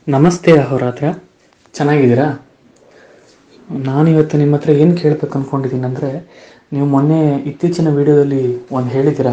ನಮಸ್ತೆ ಅಹೋರಾತ್ರ ಚೆನ್ನಾಗಿದ್ದೀರಾ ನಾನು ಇವತ್ತು ನಿಮ್ಮ ಹತ್ರ ಏನು ಕೇಳಬೇಕು ಅಂದ್ಕೊಂಡಿದ್ದೀನಿ ಅಂದರೆ ನೀವು ಮೊನ್ನೆ ಇತ್ತೀಚಿನ ವಿಡಿಯೋದಲ್ಲಿ ಒಂದು ಹೇಳಿದ್ದೀರಾ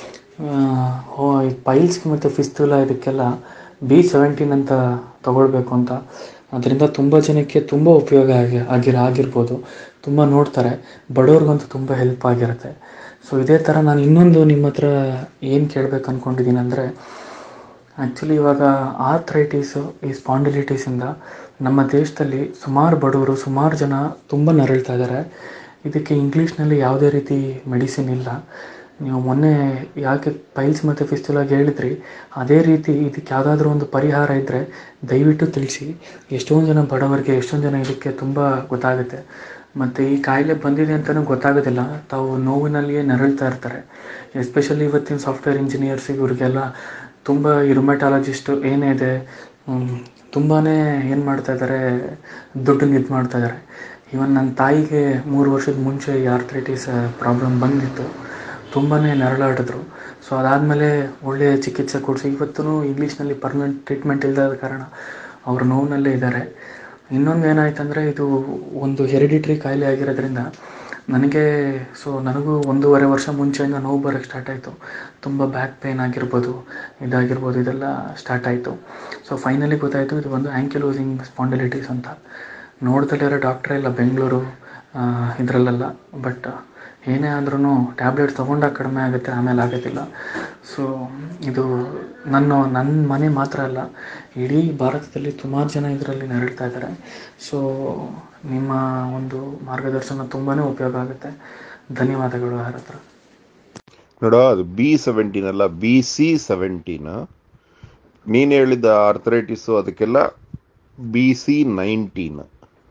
ಪೈಲ್ಸ್ಗೆ ಮತ್ತು ಫಿಸ್ತುಲ ಇದಕ್ಕೆಲ್ಲ ಬಿ ಸೆವೆಂಟೀನ್ ಅಂತ ತಗೊಳ್ಬೇಕು ಅಂತ ಅದರಿಂದ ತುಂಬ ಜನಕ್ಕೆ ತುಂಬ ಉಪಯೋಗ ಆಗಿ ಆಗಿರ ಆಗಿರ್ಬೋದು ತುಂಬ ನೋಡ್ತಾರೆ ಬಡವ್ರಿಗಂತೂ ತುಂಬ ಹೆಲ್ಪ್ ಆಗಿರುತ್ತೆ ಸೊ ಇದೇ ಥರ ನಾನು ಇನ್ನೊಂದು ನಿಮ್ಮ ಹತ್ರ ಏನು ಕೇಳಬೇಕು ಅಂದ್ಕೊಂಡಿದ್ದೀನಿ ಅಂದರೆ ಆ್ಯಕ್ಚುಲಿ ಇವಾಗ ಆರ್ಥ್ರೈಟಿಸು ಈ ಸ್ಪಾಂಡಿಲಿಟೀಸಿಂದ ನಮ್ಮ ದೇಶದಲ್ಲಿ ಸುಮಾರು ಬಡವರು ಸುಮಾರು ಜನ ತುಂಬ ನರಳ್ತಾ ಇದ್ದಾರೆ ಇದಕ್ಕೆ ಇಂಗ್ಲೀಷ್ನಲ್ಲಿ ಯಾವುದೇ ರೀತಿ ಮೆಡಿಸಿನ್ ಇಲ್ಲ ನೀವು ಮೊನ್ನೆ ಯಾಕೆ ಪೈಲ್ಸ್ ಮತ್ತು ಫಿಸ್ಟುಲಾಗಿ ಹೇಳಿದ್ರಿ ಅದೇ ರೀತಿ ಇದಕ್ಕೆ ಯಾವುದಾದ್ರೂ ಒಂದು ಪರಿಹಾರ ಇದ್ದರೆ ದಯವಿಟ್ಟು ತಿಳಿಸಿ ಎಷ್ಟೊಂದು ಜನ ಬಡವರಿಗೆ ಎಷ್ಟೊಂದು ಜನ ಇದಕ್ಕೆ ತುಂಬ ಗೊತ್ತಾಗುತ್ತೆ ಮತ್ತು ಈ ಕಾಯಿಲೆ ಬಂದಿದೆ ಅಂತಲೂ ಗೊತ್ತಾಗೋದಿಲ್ಲ ತಾವು ನೋವಿನಲ್ಲಿಯೇ ನರಳ್ತಾ ಇರ್ತಾರೆ ಎಸ್ಪೆಷಲಿ ಇವತ್ತಿನ ಸಾಫ್ಟ್ವೇರ್ ಇಂಜಿನಿಯರ್ಸ್ ಇವ್ರಿಗೆಲ್ಲ ತುಂಬ ಈ ರುಮೆಟಾಲಜಿಸ್ಟು ಏನಿದೆ ತುಂಬಾ ಏನು ಮಾಡ್ತಾ ಇದ್ದಾರೆ ದುಡ್ಡನ್ನ ಇದು ಮಾಡ್ತಾ ಇದ್ದಾರೆ ಇವನ್ ನನ್ನ ತಾಯಿಗೆ ಮೂರು ವರ್ಷದ ಮುಂಚೆ ಈ ಆರ್ಥ್ರೈಟಿಸ್ ಪ್ರಾಬ್ಲಮ್ ಬಂದಿತ್ತು ತುಂಬಾ ನರಳಾಡಿದ್ರು ಸೊ ಅದಾದಮೇಲೆ ಒಳ್ಳೆಯ ಚಿಕಿತ್ಸೆ ಕೊಡಿಸಿ ಇವತ್ತೂ ಇಂಗ್ಲೀಷ್ನಲ್ಲಿ ಪರ್ಮನೆಂಟ್ ಟ್ರೀಟ್ಮೆಂಟ್ ಇಲ್ಲದ ಕಾರಣ ಅವ್ರ ನೋವಿನಲ್ಲೇ ಇದ್ದಾರೆ ಇನ್ನೊಂದು ಏನಾಯ್ತಂದರೆ ಇದು ಒಂದು ಹೆರಿಡಿಟ್ರಿ ಕಾಯಿಲೆ ಆಗಿರೋದ್ರಿಂದ ನನಗೆ ಸೊ ನನಗೂ ಒಂದೂವರೆ ವರ್ಷ ಮುಂಚೆಯಿಂದ ನೋವು ಬರೋಕ್ಕೆ ಸ್ಟಾರ್ಟ್ ಆಯಿತು ತುಂಬ ಬ್ಯಾಕ್ ಪೇನ್ ಆಗಿರ್ಬೋದು ಇದಾಗಿರ್ಬೋದು ಇದೆಲ್ಲ ಸ್ಟಾರ್ಟ್ ಆಯಿತು ಸೊ ಫೈನಲಿ ಗೊತ್ತಾಯಿತು ಇದು ಒಂದು ಆ್ಯಂಕಿಲೋಸಿಂಗ್ ಸ್ಪಾಂಡಿಲಿಟೀಸ್ ಅಂತ ನೋಡ್ದಲ್ಲಿರೋ ಡಾಕ್ಟ್ರೇ ಇಲ್ಲ ಬೆಂಗಳೂರು ಇದರಲ್ಲೆಲ್ಲ ಬಟ್ ಏನೇ ಆದ್ರೂ ಟ್ಯಾಬ್ಲೆಟ್ ತೊಗೊಂಡಾಗ ಕಡಿಮೆ ಆಗುತ್ತೆ ಆಮೇಲೆ ಆಗೋದಿಲ್ಲ ಸೊ ಇದು ನನ್ನ ನನ್ನ ಮನೆ ಮಾತ್ರ ಅಲ್ಲ ಇಡೀ ಭಾರತದಲ್ಲಿ ಸುಮಾರು ಜನ ಇದರಲ್ಲಿ ನರಳ್ತಾ ಇದ್ದಾರೆ ಸೊ ನಿಮ್ಮ ಒಂದು ಮಾರ್ಗದರ್ಶನ ತುಂಬಾ ಉಪಯೋಗ ಆಗುತ್ತೆ ಧನ್ಯವಾದಗಳು ಯಾರ ಹತ್ರ ನೋಡ ಅದು ಬಿ ಸೆವೆಂಟೀನ್ ಅಲ್ಲ ಬಿ ಸಿ ಸೆವೆಂಟೀನ್ ನೀನು ಹೇಳಿದ ಆರ್ಥರೈಟಿಸು ಅದಕ್ಕೆಲ್ಲ B C nineteen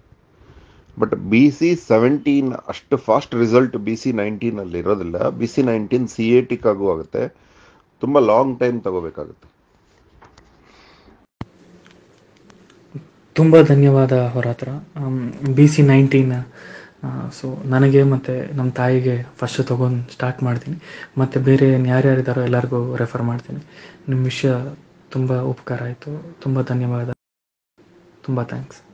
but B C seventeen ಅಷ್ಟು ಫಾಸ್ಟ್ ರಿಸಲ್ಟ್ ಬಿ ಸಿ ನೈನ್ಟೀನಲ್ಲಿ ಇರೋದಿಲ್ಲ B C nineteen C A ಟಿಕ್ ಆಗೂ ಆಗುತ್ತೆ ತುಂಬ ಲಾಂಗ್ ಟೈಮ್ ತಗೋಬೇಕಾಗುತ್ತೆ ತುಂಬ ಧನ್ಯವಾದ ಅವರ ಹತ್ರ ಬಿ ಸಿ ನೈನ್ಟೀನ್ ಸೊ ನನಗೆ ಮತ್ತು ನಮ್ಮ ತಾಯಿಗೆ ಫಸ್ಟ್ ತೊಗೊಂಡು ಸ್ಟಾರ್ಟ್ ಮಾಡ್ತೀನಿ ಮತ್ತು ಬೇರೆ ಯಾರ್ಯಾರಿದ್ದಾರೋ ಎಲ್ಲರಿಗೂ ರೆಫರ್ ಮಾಡ್ತೀನಿ ನಿಮ್ಮ ವಿಷಯ ತುಂಬ ಉಪಕಾರ ಆಯಿತು ತುಂಬ ಧನ್ಯವಾದ ತುಂಬ ಥ್ಯಾಂಕ್ಸ್